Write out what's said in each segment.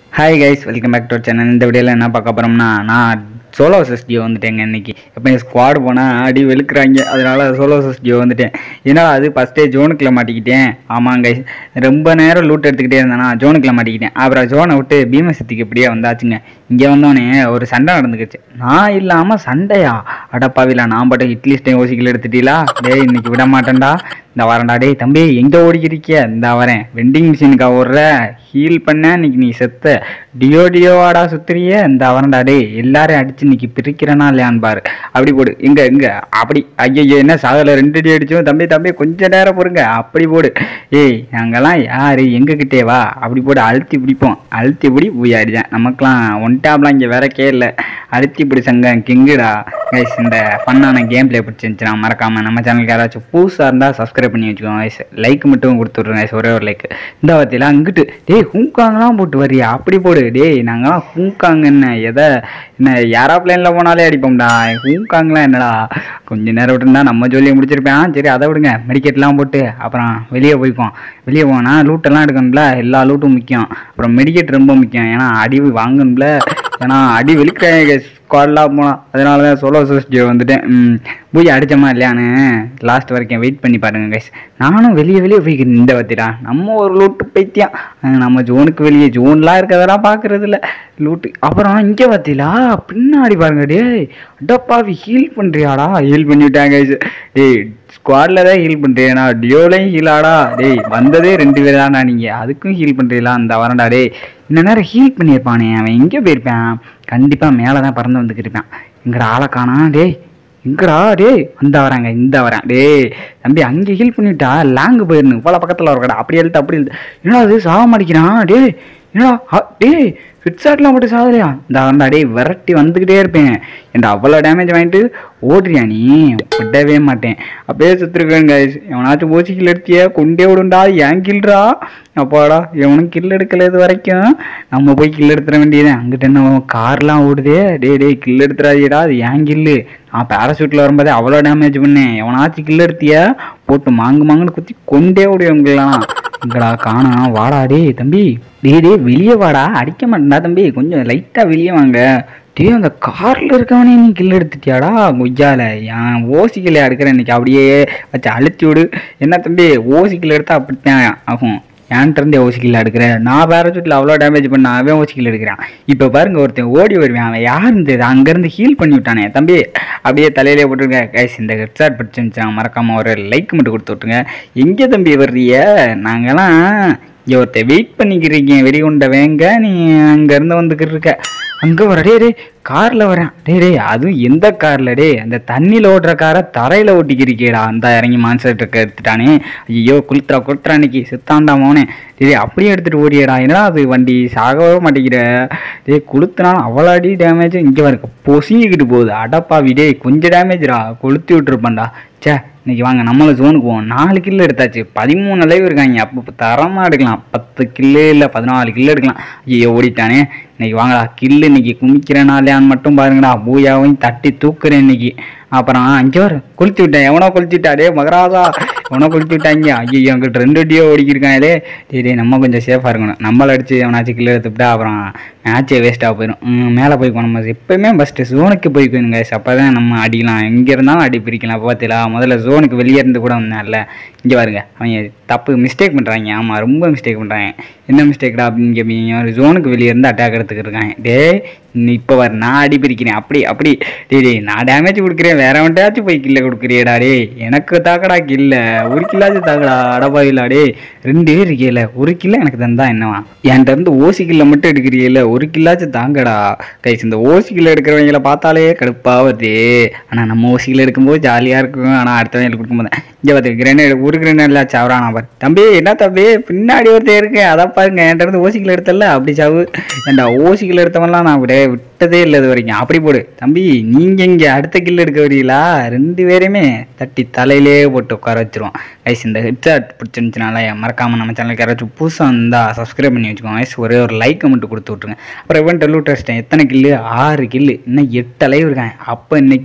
Hi guys welcome back to channel இந்த வீடியோவில் என்ன பார்க்க போகிறோம்னா நான் சோலோ எஸ்டிஓ வந்துட்டேங்க இன்னைக்கு எப்போ ஸ்குவாட் போனால் அடி வெளுக்குறாங்க அதனால சோலோ எஸ்டிஓ வந்துட்டேன் ஏன்னா அது ஃபஸ்ட்டே ஜோனுக்குள்ள மாட்டிக்கிட்டேன் ஆமாங்க guys. ரொம்ப நேரம் லூட் எடுத்துக்கிட்டே இருந்தேனா ஜோனுக்குள்ள மாட்டிக்கிட்டேன் அப்புறம் ஜோனை விட்டு பீமசக்திக்கு இப்படியே வந்தாச்சுங்க இங்கே வந்தோடனே ஒரு சண்டை நடந்துக்கிச்சு நான் இல்லாமல் சண்டையா அடப்பாவில நான் பாட்டு இட்லி ஸ்டே ஓசிக்கல் எடுத்துட்டீங்களா டேய் இன்னைக்கு விட மாட்டேன்டா இந்த வரேன்டா டேய் தம்பி எங்கே ஓடிக்கிறிக்க இந்த வரேன் வெண்டிங் மிஷினுக்கா ஓடுற ஹீல் பண்ண இன்னைக்கு நீ செத்த டியோ டியோவாடா சுத்துறிய இந்த வரேன்டா டேய் எல்லாரும் அடிச்சு இன்னைக்கு பிரிக்கிறனா இல்லையான்னு பாரு அப்படி போடு இங்க இங்க அப்படி ஐயோ என்ன சாகல ரெண்டு அடி அடிச்சோம் தம்பி தம்பி கொஞ்ச நேரம் பொறுங்க அப்படி போடு ஏய் நாங்கெல்லாம் யாரு எங்க கிட்டே வா அப்படி போடு அழுத்தி பிடிப்போம் அழுத்தி பிடி போய் அடிதான் நமக்கெல்லாம் ஒன் டேப்லாம் இங்க வேற கேள்ல அழுத்தி பிடி சங்க கிங்குடா கைஸ் இந்த ஃபன்னான கேம் பிளே பிடிச்சிருந்துச்சுன்னா மறக்காம நம்ம சேனலுக்கு யாராச்சும் புதுசாக இருந்தால் சப்ஸ்கிரைப் பண்ணி வச்சுக்கோங்க கைஸ் லைக் மட்டும் கொடுத்துட்ருங்க கைஸ் ஒரே ஒரு லைக் இந்த வார்த்தையெல்லாம் அங்கிட்டு டேய் ஹூங்காங்கலாம் போட்டு வரியா அப்படி போடு டேய் நாங்களாம் ஹூங்காங் என்ன எதை என்ன ஏரோப்ளேனில் போனாலே அடிப்போம்டா ஹூங்காங்லாம் என்னடா கொஞ்ச நேரம் விட்டுருந்தா நம்ம ஜோலியை முடிச்சிருப்பேன் சரி அதை விடுங்க மெடிக்கெட்லாம் போட்டு அப்புறம் வெளியே போய்ப்போம் வெளியே போனால் லூட்டெல்லாம் எடுக்கணும்ல எல்லா லூட்டும் முக்கியம் அப்புறம் மெடிக்கெட் ரொம்ப முக்கியம் ஏன்னா அடி வாங்கணும்ல ஏன்னா அடி வெளிக்கிறாங்க ஸ்குவாட்லாம் போனால் அதனால தான் சோலோ சோஸ்டியோ வந்துட்டேன் ம், போய் அடிச்சோமா இல்லையான்னு லாஸ்ட் வரைக்கும் வெயிட் பண்ணி பாருங்க கைஸ் நானும் வெளியே வெளியே போய்க்கிறேன் இந்த வத்திடா நம்ம ஒரு லூட்டு பைத்தியம் அஹ் நம்ம ஜோனுக்கு வெளியே ஜோன்லாம் இருக்கிறதெல்லாம் பார்க்கறது இல்ல லூட்டு அப்புறம் இங்கே பார்த்தீங்களா பின்னாடி பாருங்க டேய் அடப்பாவி ஹீல் பண்ணுறியாடா ஹீல் பண்ணிவிட்டாங்க guys. டேய் ஸ்குவாடில் தான் ஹீல் பண்ணுறியாடா டியோலையும் ஹீலாடா டேய் வந்ததே ரெண்டு பேர் தான்டா நீங்கள் அதுக்கும் ஹீல் பண்ணுறீங்களா அந்த வரண்டா டேய் இந்த நேரம் ஹீல் பண்ணியிருப்பானே அவன் எங்கே போயிருப்பான் கண்டிப்பாக மேலே தான் பறந்து வந்துக்கிட்டு இருப்பான் எங்கடா ஆளை காணா டேய் எங்கடா டேய் இந்த வராங்க இந்த வரேன் டேய் தம்பி அங்கே ஹீல் பண்ணிவிட்டா லாங்கு போயிருந்து இவ்வளோ பக்கத்தில் ஒரு கடை அப்படி எழுத்து அப்படி எழுத்து என்னடா அது சாக மாட்டேங்கிறான் டேய் என்னடா அ, டேய் ஃபிட்ஸாட்லாம் மட்டும் சாகலையா இந்த வரண்டா டேய் விரட்டி வந்துக்கிட்டே இருப்பேன் ஏன்டா அவ்வளோ டேமேஜ் வாங்கிட்டு ஓடுறியா நீ விடவே மாட்டேன் அப்படியே சுற்றுருக்கேன் கைஸ் எவனாச்சும் ஓசி கில் எடுத்திய கொண்டே விடுண்டா ஏன் கில்றா அப்பாடா எவனும் கில் எடுக்கல இது வரைக்கும் நம்ம போய் கில் எடுத்துட வேண்டியது அங்கிட்ட என்ன கார்லாம் ஓடுதே டேய் டேய் கில் எடுத்துறாதீடா அது ஏன் கில்லு நான் பேராசூட்டில் வரும்போதே அவ்வளோ டேமேஜ் பண்ணேன் எவனாச்சும் கில் எடுத்தியா போட்டு மாங்கு மாங்குன்னு குத்தி கொண்டே விடுவங்களா இங்கடா காணா வாடா டேய் தம்பி டேய் டேய் வெளியே வாடா அடிக்க மாட்டேன்டா தம்பி கொஞ்சம் லைட்டாக வெளியே வாங்க டேய் அந்த காரில் இருக்கவனே நீ கில் எடுத்துட்டியாடா கொய்யால என் ஓசிக்கல எடுக்கிற இன்னைக்கு அப்படியே வச்சு அழுத்தி விடு என்ன தம்பி ஓசிக்கல் எடுத்தா அப்படித்தான் ஆகும் என்கிட்ட இருந்து ஓசிக்கல் எடுக்கிறேன் நான் பேரச்சூட்டில் அவ்வளோ டேமேஜ் பண்ண அவன் ஓசிக்கல் எடுக்கிறான் இப்போ பாருங்க ஒருத்தன் ஓடி வருவான் அவன் யாருன்னு தெரியுது அங்கேருந்து ஹீல் பண்ணி விட்டானே தம்பி அப்படியே தலையிலே போட்டுருங்க கைஸ் இந்த ஹெட்சாட் பிடிச்சிருந்துச்சா மறக்காம ஒரு லைக் மட்டும் கொடுத்து விட்டுருங்க எங்கே தம்பி வர்றிய நாங்கெல்லாம் இங்கே ஒருத்தன் வெயிட் பண்ணிக்கிறீங்க வெறிகுண்ட வேங்க நீ அங்கேருந்து வந்துக்கிட்டு இருக்க அங்கே வர டே டேய் காரில் வரேன் டே டேய் அதுவும் எந்த காரில் டே அந்த தண்ணியில் ஓட்டுற காரை தரையில் ஓட்டிக்கிறீக்கேடா அந்த இறங்கி மான்சர் இருக்க எடுத்துட்டானே ஐயோ குளுத்துறா குளுத்துறா அன்னைக்கு சித்தாண்டா மோனே டேய் அப்படியே எடுத்துகிட்டு ஓடியடா என்னடா அது வண்டி சாகவே மாட்டேங்கிற டேய் குளுத்துனா அவ்வளோ அடி டேமேஜ் இங்கே வரைக்கும் பொசிங்கிக்கிட்டு போகுது அடப்பாவி டேய் கொஞ்சம் டேமேஜ்டா கொளுத்தி விட்டுருப்பேன்டா ச்சே இன்னைக்கு வாங்க நம்மளும் ஜோனுக்கு போவோம் நாலு கில்லு எடுத்தாச்சு பதிமூணு லைவ் இருக்காங்க அப்போ தரமாக எடுக்கலாம் பத்து கில்லு இல்லை பதினாலு கில்லு எடுக்கலாம் ஐயோ ஓடிட்டானே இன்னைக்கு வாங்கடா கில்லு இன்னைக்கு குமிக்கிறேனா இல்லையான்னு மட்டும் பாருங்கடா பூயாவையும் தட்டி தூக்குறேன் இன்னைக்கு அப்புறம் அங்கே வர கொளுத்தி விட்டேன் எவனோ கொளுத்தி விட்டா டே மகராஜா எவனோ கொளுத்தி விட்டாங்க ஐயோ அங்கிட்ட ரெண்டு டியோ ஓடிக்கிருக்காங்களே டேய் டேய் நம்ம கொஞ்சம் சேஃபாக இருக்கணும் நம்மளை அடிச்சு எவனாச்சும் கில்லு எடுத்துவிட்டா அப்புறம் மேட்சே வேஸ்ட்டாக போயிடும் மேலே போய்க்கோ நம்ம எப்பயுமே ஃபஸ்ட்டு ஜோனுக்கு போய்க்கணுங்க அப்போ தான் நம்ம அடிக்கலாம் எங்கே இருந்தாலும் அடி பிரிக்கலாம் பார்த்தீங்களா முதல்ல ஜோனுக்கு வெளியே இருந்து கூட வந்தான்ல இங்கே பாருங்க அவங்க தப்பு மிஸ்டேக் பண்ணுறாங்க ஆமாம் ரொம்ப மிஸ்டேக் பண்ணுறாங்க என்ன மிஸ்டேக்டா அப்படின்னு கேட்பீங்க ஒரு ஜோனுக்கு வெளியே இருந்து அட்டாக் எடுத்துக்கிட்டு இருக்காங்க டேய் நீ இப்போ வர நான் அடி பிரிக்கிறேன் அப்படி அப்படி டேய் டேய் நான் டேமேஜ் கொடுக்குறேன் வேற வண்டாச்சும் போய் கில்ல கொடுக்குறியடா டேய் எனக்கு தாக்கடா கில்ல ஒரு கில்லாச்சும் தாக்கடா அடபாயிலா டேய் ரெண்டு பேர் இருக்கீல ஒரு கில்ல எனக்கு தந்தா என்னவா என்கிட்ட இருந்து ஓசி கில்ல மட்டும் எடுக்கிறீல ஒரு கில்லாச்சும் தாங்கடா கைஸ் இந்த ஓசி கில்ல எடுக்கிறவங்கள பார்த்தாலே கடுப்பா வருது ஆனால் நம்ம ஓசி கில்ல எடுக்கும்போது ஜாலியாக இருக்கும் ஆனால் அடுத்தவங்களுக்கு கொடுக்கும்போது இங்கே பார்த்து கிரேனேட் ஒரு கிரேனேட்ல சவரானா பாரு தம்பி என்ன தம்பி பின்னாடி ஒருத்தர் இருக்கு அதை பாருங்க என்கிட்ட இருந்து ஓசிக்கல் எடுத்தல அப்படி சாவு ஏன்டா ஓசிக்கல் எடுத்தவன்லாம் நான் விட விட்டதே இல்லை இது வரைக்கும் அப்படி போடு தம்பி நீங்க இங்க அடுத்த கில் எடுக்க வரீங்களா ரெண்டு பேரையுமே தட்டி தலையிலே போட்டு உட்கார வச்சிருவோம் கைஸ் இந்த ஹெட்சாட் பிடிச்சிருந்துச்சுனால மறக்காம நம்ம சேனலுக்கு யாராச்சும் புதுசாக இருந்தா சப்ஸ்கிரைப் பண்ணி வச்சுக்கோங்க கைஸ் ஒரே ஒரு லைக்கை மட்டும் கொடுத்து விட்ருங்க அப்புறம் இவன் டெல்லு டெஸ்ட்டேன் எத்தனை கில்லு ஆறு கில்லு இன்னும் எட்டு அலைவு இருக்காங்க அப்போ இன்னைக்கும்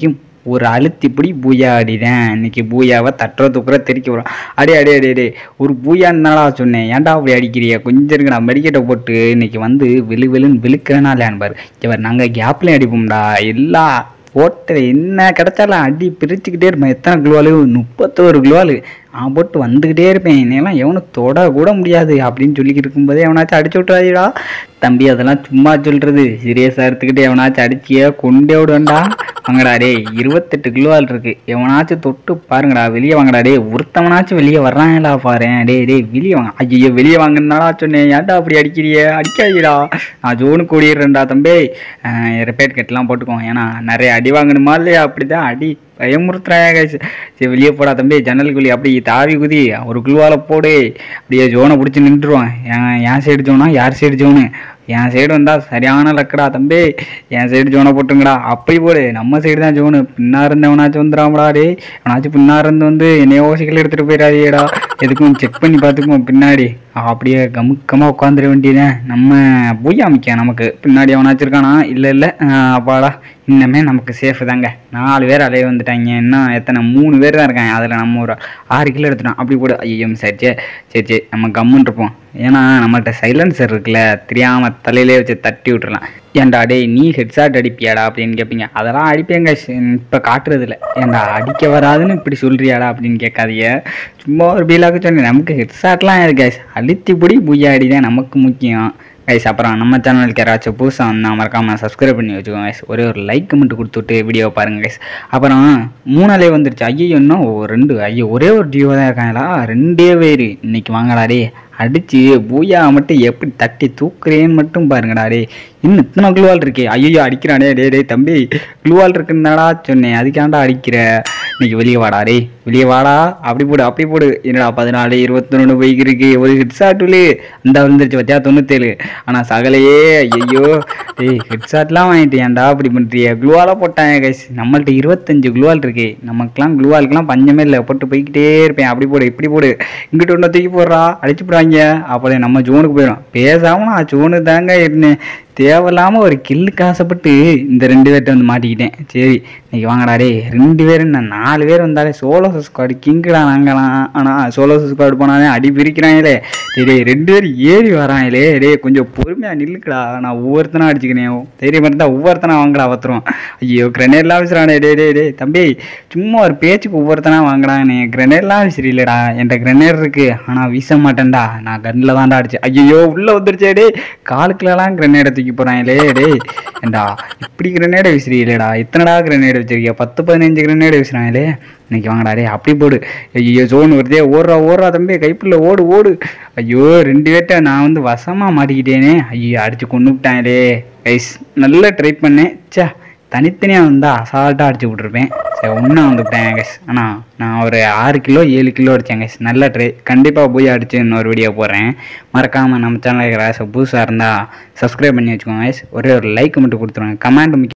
ஒரு அழுத்தி பிடி பூயா அடிதேன் இன்னைக்கு பூயாவை தட்டுற தூக்குற தெறிக்க வரும் அடே அடே அடே அடே ஒரு பூயான்னாடா சொன்னேன் ஏன்டா அப்படி அடிக்கிறிய கொஞ்சம் இருக்கு நான் மெடிக்கெட்டை போட்டு இன்னைக்கு வந்து விழு விழுன்னு விழுக்கிறேனா இல்லையான்னு பாரு இவர் நாங்கள் கேப்லேயும் அடிப்போம்டா எல்லா போட்டு என்ன கிடைச்சாலும் அடி பிரிச்சுக்கிட்டே இருப்பேன் எத்தனை குளுவாலு முப்பத்தோரு குளுவாலு நான் போட்டு வந்துக்கிட்டே இருப்பேன் என்னையெல்லாம் எவனும் தொட கூட முடியாது அப்படின்னு சொல்லிக்கிட்டு இருக்கும்போதே எவனாச்சும் அடிச்சு விட்டுறாதீடா தம்பி அதெல்லாம் சும்மா சொல்றது சீரியஸாக எடுத்துக்கிட்டு எவனாச்சும் அடிச்சிய கொண்டே விடுவேன்டா வாங்கடா டேய் இருபத்தெட்டு கிலோவால் இருக்கு எவனாச்சும் தொட்டு பாருங்கடா வெளியே வாங்கடா டேய் ஒருத்தவனாச்சும் வெளியே வர்றாங்களா பாரு டேய் டேய் வெளியே வாங்க ஐயோ வெளியே வாங்கினாடா சொன்னேன் ஏன்டா அப்படி அடிக்கிறிய அடிக்காதீடா நான் ஜோனுக்கு ஓடிடுறேன்டா தம்பி ரிப்பேர் கட்டெலாம் போட்டுக்கோ ஏன்னா நிறைய அடி வாங்கணுமா இல்லையா அப்படிதான் அடி பயமுறுத்துறாங்க சரி வெளியே போடா தம்பி ஜன்னலுக்குள்ளே அப்படி தாவி குதி ஒரு குழுவால போடு அப்படியே ஜோனை பிடிச்சி நின்றுருவான் என் என் சைடு ஜோனா யார் சைடு ஜோனு என் சைடு வந்தா சரியான லக்கடா தம்பி என் சைடு ஜோனை போட்டுங்கடா அப்படி போடு நம்ம சைடு தான் ஜோனு பின்னா இருந்தவனாச்சும் வந்துடாமடா டே அவனாச்சும் பின்னா இருந்து வந்து என்னைய ஓசிக்கல எடுத்துட்டு போயிடாதேடா எதுக்கும் செக் பண்ணி பார்த்துக்குவோம் பின்னாடி அப்படியே கமுக்கமாக உட்காந்துட வேண்டியதேன் நம்ம பூயாமிக்க நமக்கு பின்னாடி அவனாச்சும் இருக்கானா இல்லை இல்லை அப்பாடா இன்னமே நமக்கு சேஃபு தாங்க நாலு பேர் அலைய வந்துட்டாங்க இன்னும் எத்தனை மூணு பேர் தான் இருக்காங்க அதில் நம்ம ஒரு ஆறு கிலோ எடுத்துட்டோம் அப்படி கூட ஐயோ சரி சரி சரி சரி நம்ம கம்முன்னு இருப்போம் ஏன்னா நம்மள்ட்ட சைலன்சர் இருக்குல்ல தெரியாமல் தலையிலே வச்சு தட்டி விட்டுறலாம் ஏன்டா டேய் நீ ஹெட்ஷாட் அடிப்பியாடா அப்படின்னு கேட்பீங்க அதெல்லாம் அடிப்பேங்க இப்போ காட்டுறதில்ல ஏன்டா அடிக்க வராதுன்னு இப்படி சொல்றியாடா அப்படின்னு கேட்காதீங்க சும்மா ஒரு பீலாக்கு சொன்னேன் நமக்கு ஹெட்ஷாட்லாம் இருக்கு அழுத்தி பிடி புய்யாடி தான் நமக்கு முக்கியம் கைஸ் அப்புறம் நம்ம சேனலுக்கு யாராச்சும் புதுசாக வந்தால் மறக்காமல் சப்ஸ்கிரைப் பண்ணி வச்சுக்கோங்க guys. ஒரே ஒரு லைக் மட்டும் கொடுத்துட்டு வீடியோ பாருங்க கைஸ் அப்புறம் மூணாலே வந்துருச்சு ஐயோ இன்னும் ஒரு ரெண்டு ஐயோ ஒரே ஒரு டியோ தான் இருக்காங்களா ரெண்டே பேர் இன்னைக்கு வாங்கடா டே அடிச்சு பூயா மட்டும் எப்படி தட்டி தூக்குறேன்னு மட்டும் பாருங்கடா டே இன்னும் இத்தனை குளுவால் இருக்கே ஐயோ அடிக்கிறானே டே டே தம்பி குளுவால் இருக்குன்னாடா சொன்னேன் அதுக்காண்டா அடிக்கிற இன்னைக்கு வெளியே வாடா டே வெளியே வாடா அப்படி போடு அப்படி போடு என்னடா பதினாலு இருபத்தொன்னு பைக் இருக்கு ஒரு ஹெட் ஷாட்டுலு அந்த விழுந்துருச்சு பத்தியா தொண்ணூத்தேழு ஆனால் சகலையே ஐயோ டேய் ஹெட் ஷாட்லாம் வாங்கிட்டு ஏன்டா அப்படி பண்ணுறிய க்ளூவாலாக போட்டாங்க கைஸ் நம்மள்ட்ட இருபத்தஞ்சு க்ளூவால் இருக்கு நமக்குலாம் க்ளூவாலுக்குலாம் பஞ்சமே இல்லை போட்டு போய்க்கிட்டே இருப்பேன் அப்படி போடு இப்படி போடு இங்கிட்டு ஒன்று தூக்கி போடுறா அடிச்சு போடுவாங்க அப்புறம் நம்ம ஜோனுக்கு போயிடும் பேசாம நான் ஜோனு தாங்க இருந்தேன் தேவையில்லாம ஒரு கில்லுக்கு ஆசைப்பட்டு இந்த ரெண்டு பேர்ட்ட வந்து மாட்டிக்கிட்டேன் சரி இன்னைக்கு வாங்கடா டேய் ரெண்டு பேர் என்ன நாலு பேர் வந்தாலே சோலோ ஸ்குவாடு கிங்குடா நாங்களாம் ஆனால் சோலோ ஸ்குவாடு போனாலே அடி பிரிக்கிறாங்களே டேய் டேய் ரெண்டு பேர் ஏறி வராங்களே டேய் கொஞ்சம் பொறுமையா நில்லுக்குடா நான் ஒவ்வொருத்தனா அடிச்சுக்கிறேன் தைரியம் இருந்தா ஒவ்வொருத்தனா வாங்கடா வத்துறோம் ஐயோ கிரனேட்லாம் வச்சுறானே டே டே டே தம்பி சும்மா ஒரு பேச்சுக்கு ஒவ்வொருத்தனா வாங்கடானே கிரனேட்லாம் விசிறிலடா என்கிட்ட கிரனேட் இருக்கு ஆனால் வீச மாட்டேன்டா நான் கன்னில் தான்டா அடிச்சு ஐயோ உள்ள வந்துருச்சே டே காலுக்குலலாம் கிரனேடை தூக்கி போறாங்களே டேய் ஏண்டா இப்படி கிரனேடை விசிறியிலடா எத்தனைடா கிரனேட் வச்சிருக்கிய பத்து பதினஞ்சு கிரனேட் விசிறாங்களே இன்னைக்கு வாங்கடா டேய் அப்படி போடு ஐயோ ஜோன் வருதே ஓடுறா ஓடுறா தம்பி கைப்புள்ள ஓடு ஓடு ஐயோ ரெண்டு பேர்ட்ட நான் வந்து வசமா மாட்டிக்கிட்டேனே ஐயோ அடிச்சு கொண்டு விட்டாங்களே கைஸ் நல்லா ட்ரை பண்ணேன் ச்சே தனித்தனியாக வந்தால் அசால்ட்டாக அடிச்சு விட்ருப்பேன் சரி ஒன்றா வந்துவிட்டேன் கைஸ் ஆனால் நான் ஒரு ஆறு கிலோ ஏழு கிலோ அடித்தேன் கைஸ் நல்ல ட்ரை கண்டிப்பாக போய் அடிச்சு இன்னொரு வீடியோ போடுறேன் மறக்காமல் நம்ம சேனலுக்கு ராச புதுசாக இருந்தால் சப்ஸ்கிரைப் பண்ணி வச்சுக்கோங்க கைஸ் ஒரே ஒரு லைக் மட்டும் கொடுத்துருங்க கமெண்ட்